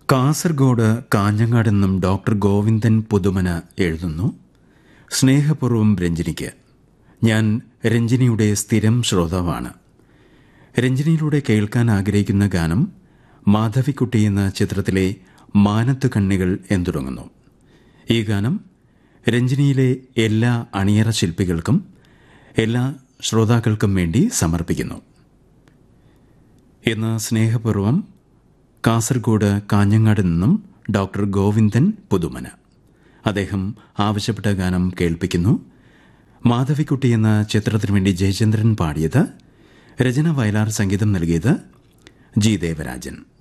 കാസർഗോഡ് കാഞ്ഞങ്ങാട് നിന്നും ഡോക്ടർ ഗോവിന്ദൻ പുതുമന എഴുതുന്നു സ്നേഹപൂർവ്വം രഞ്ജിനിക്ക് ഞാൻ രഞ്ജിനിയുടെ സ്ഥിരം ശ്രോതാവാണ് രഞ്ജിനിയിലൂടെ കേൾക്കാൻ ആഗ്രഹിക്കുന്ന ഗാനം മാധവിക്കുട്ടി എന്ന ചിത്രത്തിലെ മാനത്ത് കണ്ണികൾ എന്തുടങ്ങുന്നു ഈ ഗാനം രഞ്ജിനിയിലെ എല്ലാ അണിയറ ശില്പികൾക്കും എല്ലാ ശ്രോതാക്കൾക്കും വേണ്ടി സമർപ്പിക്കുന്നു ഇന്ന് സ്നേഹപൂർവ്വം കാസർഗോഡ് കാഞ്ഞങ്ങാട് നിന്നും ഡോക്ടർ ഗോവിന്ദൻ പുതുമന അദ്ദേഹം ആവശ്യപ്പെട്ട ഗാനം കേൾപ്പിക്കുന്നു മാധവിക്കുട്ടി എന്ന ചിത്രത്തിനു വേണ്ടി ജയചന്ദ്രൻ പാടിയത് രചന വയലാർ സംഗീതം നൽകിയത് ജി ദേവരാജൻ